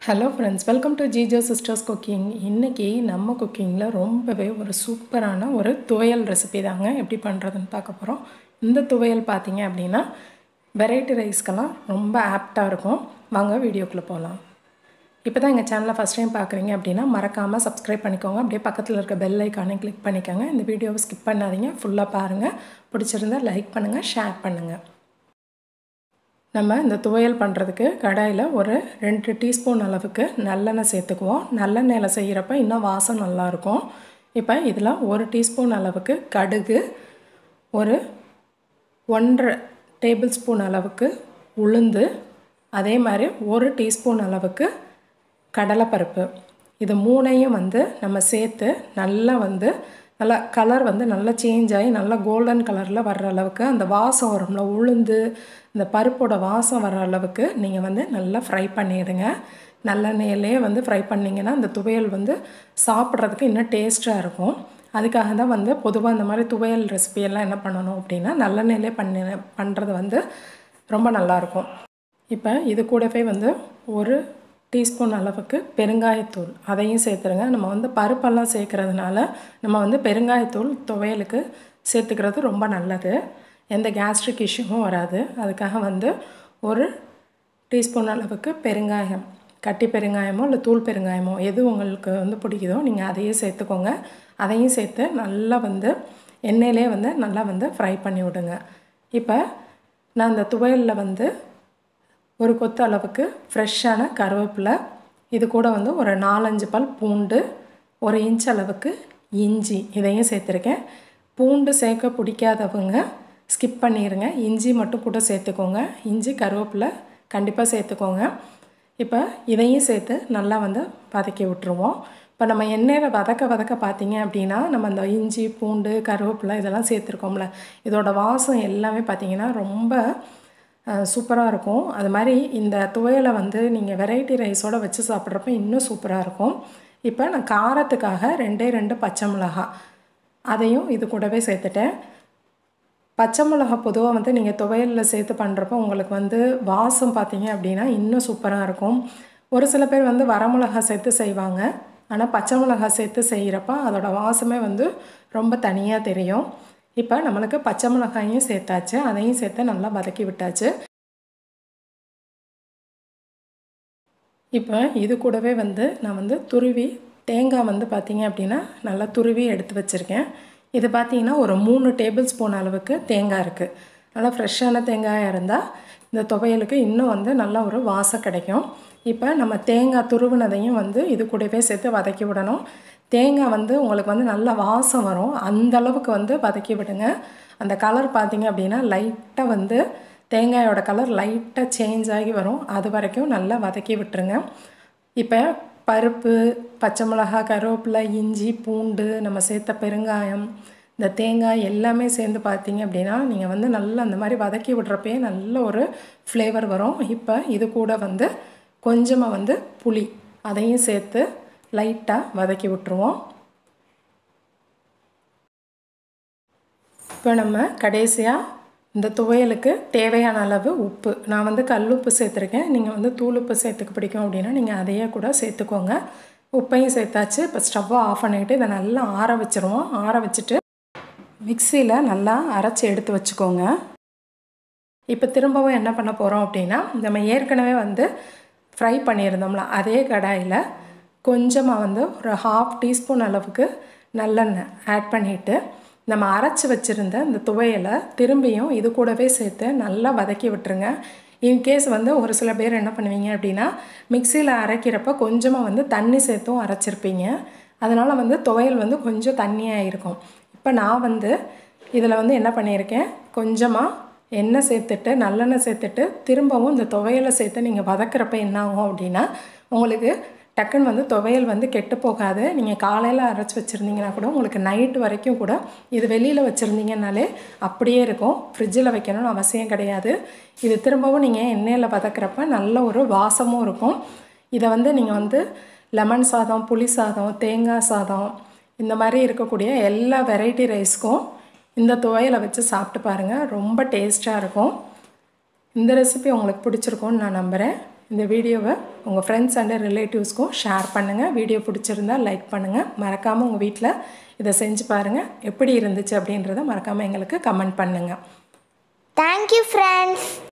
hello friends welcome to Jijo sisters cooking இன்றைக்கி நம்ம குக்கிங்கில் ரொம்பவே ஒரு சூப்பரான ஒரு துவையல் ரெசிபி தாங்க எப்படி பண்ணுறதுன்னு பார்க்க போகிறோம் இந்த துவையல் பார்த்தீங்க அப்படின்னா வெரைட்டி ரைஸ்க்கெல்லாம் ரொம்ப ஆப்டாக இருக்கும் வாங்க வீடியோக்குள்ளே போகலாம் இப்போ தான் எங்கள் சேனலை ஃபஸ்ட் டைம் பார்க்குறீங்க அப்படின்னா மறக்காமல் சப்ஸ்கிரைப் பண்ணிக்கோங்க அப்படியே பக்கத்தில் இருக்க பெல் ஐக்கானே கிளிக் பண்ணிக்கோங்க இந்த வீடியோவை ஸ்கிப் பண்ணாதீங்க ஃபுல்லாக பாருங்கள் பிடிச்சிருந்தா லைக் பண்ணுங்கள் ஷேர் பண்ணுங்கள் நம்ம இந்த துவையல் பண்ணுறதுக்கு கடாயில் ஒரு ரெண்டு டீஸ்பூன் அளவுக்கு நல்லெண்ணெய் சேர்த்துக்குவோம் நல்லெண்ணெயில் செய்கிறப்ப இன்னும் வாசம் நல்லாயிருக்கும் இப்போ இதில் ஒரு டீஸ்பூன் அளவுக்கு கடுகு ஒரு ஒன்றரை டேபிள் ஸ்பூன் அளவுக்கு உளுந்து அதே மாதிரி ஒரு டீஸ்பூன் அளவுக்கு கடலைப்பருப்பு இது மூணையும் வந்து நம்ம சேர்த்து நல்லா வந்து நல்லா கலர் வந்து நல்லா சேஞ்ச் ஆகி நல்லா கோல்டன் கலரில் வர்ற அளவுக்கு அந்த வாசம் வரும்ல உளுந்து இந்த பருப்போட வாசம் வர அளவுக்கு நீங்கள் வந்து நல்லா ஃப்ரை பண்ணிவிடுங்க நல்லெண்ணெயிலே வந்து ஃப்ரை பண்ணிங்கன்னா அந்த துவையல் வந்து சாப்பிட்றதுக்கு இன்னும் டேஸ்ட்டாக இருக்கும் அதுக்காக தான் வந்து பொதுவாக இந்த மாதிரி துவையல் ரெசிபியெல்லாம் என்ன பண்ணணும் அப்படின்னா நல்லெண்ணெயிலே பண்ணி பண்ணுறது வந்து ரொம்ப நல்லாயிருக்கும் இப்போ இது கூடவே வந்து ஒரு டீஸ்பூன் அளவுக்கு பெருங்காயத்தூள் அதையும் சேர்த்துருங்க நம்ம வந்து பருப்பெல்லாம் சேர்க்குறதுனால நம்ம வந்து பெருங்காயத்தூள் துவையலுக்கு சேர்த்துக்கிறது ரொம்ப நல்லது எந்த கேஸ்ட்ரிக் இஷ்யூவும் வராது அதுக்காக வந்து ஒரு டீஸ்பூன் அளவுக்கு பெருங்காயம் கட்டி பெருங்காயமோ இல்லை தூள் பெருங்காயமோ எது உங்களுக்கு வந்து பிடிக்குதோ நீங்கள் அதையே சேர்த்துக்கோங்க அதையும் சேர்த்து நல்லா வந்து எண்ணெயிலே வந்து நல்லா வந்து ஃப்ரை பண்ணி விடுங்க இப்போ நான் அந்த துவையலில் வந்து ஒரு கொத்து அளவுக்கு ஃப்ரெஷ்ஷான கருவேப்பிலை இது கூட வந்து ஒரு நாலஞ்சு பல் பூண்டு ஒரு இன்ச் அளவுக்கு இஞ்சி இதையும் சேர்த்துருக்கேன் பூண்டு சேர்க்க பிடிக்காதவங்க ஸ்கிப் பண்ணிடுங்க இஞ்சி மட்டும் கூட சேர்த்துக்கோங்க இஞ்சி கருவேப்பிலை கண்டிப்பாக சேர்த்துக்கோங்க இப்போ இதையும் சேர்த்து நல்லா வந்து வதக்கி விட்டுருவோம் இப்போ நம்ம எண்ணெயில் வதக்க வதக்க பார்த்தீங்க அப்படின்னா நம்ம அந்த இஞ்சி பூண்டு கருவேப்பிலை இதெல்லாம் சேர்த்துருக்கோம்ல இதோட வாசம் எல்லாமே பார்த்திங்கன்னா ரொம்ப சூப்பராக இருக்கும் அது மாதிரி இந்த துவையலை வந்து நீங்கள் வெரைட்டி ரைஸோடு வச்சு சாப்பிட்றப்ப இன்னும் சூப்பராக இருக்கும் இப்போ நான் காரத்துக்காக ரெண்டே ரெண்டு பச்சை மிளகா அதையும் இது கூடவே சேர்த்துட்டேன் பச்சை மிளகா பொதுவாக வந்து நீங்கள் துவையலில் சேர்த்து பண்ணுறப்போ உங்களுக்கு வந்து வாசம் பார்த்தீங்க அப்படின்னா இன்னும் சூப்பராக இருக்கும் ஒரு சில பேர் வந்து வரமிளகா சேர்த்து செய்வாங்க ஆனால் பச்சை மிளகா சேர்த்து செய்கிறப்ப அதோடய வாசமே வந்து ரொம்ப தனியாக தெரியும் இப்போ நம்மளுக்கு பச்சை மிளகாயும் சேர்த்தாச்சு அதையும் சேர்த்து நல்லா வதக்கி விட்டாச்சு இப்போ இது கூடவே வந்து நான் வந்து துருவி தேங்காய் வந்து பார்த்திங்க அப்படின்னா நல்லா துருவி எடுத்து வச்சுருக்கேன் இது பார்த்திங்கன்னா ஒரு மூணு டேபிள் ஸ்பூன் அளவுக்கு தேங்காய் இருக்குது நல்லா ஃப்ரெஷ்ஷான தேங்காயாக இருந்தால் இந்த துவையலுக்கு இன்னும் வந்து நல்ல ஒரு வாசம் கிடைக்கும் இப்போ நம்ம தேங்காய் துருவினதையும் வந்து இது கூடவே சேர்த்து வதக்கி விடணும் தேங்காய் வந்து உங்களுக்கு வந்து நல்ல வாசம் வரும் அந்த அளவுக்கு வந்து வதக்கி விடுங்க அந்த கலர் பார்த்திங்க அப்படின்னா லைட்டாக வந்து தேங்காயோட கலர் லைட்டாக சேஞ்ச் ஆகி வரும் அது வரைக்கும் நல்லா வதக்கி விட்டுருங்க இப்போ பருப்பு பச்சை மிளகா கருவேப்பிலை இஞ்சி பூண்டு நம்ம சேர்த்த பெருங்காயம் இந்த தேங்காய் எல்லாமே சேர்ந்து பார்த்தீங்க அப்படின்னா நீங்கள் வந்து நல்லா அந்த மாதிரி வதக்கி விடுறப்பே நல்ல ஒரு ஃப்ளேவர் வரும் இப்போ இது கூட வந்து கொஞ்சமாக வந்து புளி அதையும் சேர்த்து லைட்டாக வதக்கி விட்டுருவோம் இப்போ நம்ம கடைசியாக இந்த துவையலுக்கு தேவையான அளவு உப்பு நான் வந்து கல் உப்பு சேர்த்துருக்கேன் நீங்கள் வந்து தூள் உப்பு சேர்த்துக்க பிடிக்கும் அப்படின்னா நீங்கள் அதையே கூட சேர்த்துக்கோங்க உப்பையும் சேர்த்தாச்சு இப்போ ஸ்டவ்வை ஆஃப் பண்ணிவிட்டு இதை நல்லா ஆற வச்சுருவோம் ஆற வச்சுட்டு மிக்சியில் நல்லா அரைச்சி எடுத்து வச்சுக்கோங்க இப்போ திரும்பவும் என்ன பண்ண போகிறோம் அப்படின்னா நம்ம ஏற்கனவே வந்து ஃப்ரை பண்ணியிருந்தோம்ல அதே கடாயில் கொஞ்சமாக வந்து ஒரு ஹாஃப் டீஸ்பூன் அளவுக்கு நல்லெண்ணெய் ஆட் பண்ணிவிட்டு நம்ம அரைச்சி வச்சுருந்த இந்த துவையலை திரும்பியும் இது கூடவே சேர்த்து நல்லா வதக்கி விட்டுருங்க இன்கேஸ் வந்து ஒரு சில பேர் என்ன பண்ணுவீங்க அப்படின்னா மிக்சியில் அரைக்கிறப்ப கொஞ்சமாக வந்து தண்ணி சேர்த்தும் அரைச்சிருப்பீங்க அதனால் வந்து துவையல் வந்து கொஞ்சம் தண்ணியாக இருக்கும் இப்போ நான் வந்து இதில் வந்து என்ன பண்ணியிருக்கேன் கொஞ்சமாக எண்ணெய் சேர்த்துட்டு நல்லெண்ணெய் சேர்த்துட்டு திரும்பவும் இந்த துவையலை சேர்த்து நீங்கள் வதக்கிறப்ப என்ன ஆகும் அப்படின்னா உங்களுக்கு டக்குன்னு வந்து துவையல் வந்து கெட்டு போகாது நீங்கள் காலையில் அரைச்சி வச்சுருந்தீங்கன்னா கூட உங்களுக்கு நைட்டு வரைக்கும் கூட இது வெளியில் வச்சுருந்தீங்கனாலே அப்படியே இருக்கும் ஃப்ரிட்ஜில் வைக்கணும்னு அவசியம் கிடையாது இது திரும்பவும் நீங்கள் எண்ணெயில் வதக்கிறப்ப நல்ல ஒரு வாசமும் இருக்கும் இதை வந்து நீங்கள் வந்து லெமன் சாதம் புளி சாதம் தேங்காய் சாதம் இந்த மாதிரி இருக்கக்கூடிய எல்லா வெரைட்டி ரைஸ்க்கும் இந்த துவையலை வச்சு சாப்பிட்டு பாருங்கள் ரொம்ப டேஸ்ட்டாக இருக்கும் இந்த ரெசிபி உங்களுக்கு பிடிச்சிருக்கும்னு நான் நம்புகிறேன் இந்த வீடியோவை உங்கள் ஃப்ரெண்ட்ஸ் அண்ட் ரிலேட்டிவ்ஸ்க்கும் ஷேர் பண்ணுங்கள் வீடியோ பிடிச்சிருந்தா லைக் பண்ணுங்கள் மறக்காமல் உங்கள் வீட்டில் இதை செஞ்சு பாருங்கள் எப்படி இருந்துச்சு அப்படின்றத மறக்காமல் எங்களுக்கு கமெண்ட் பண்ணுங்கள் தேங்க்யூ ஃப்ரெண்ட்ஸ்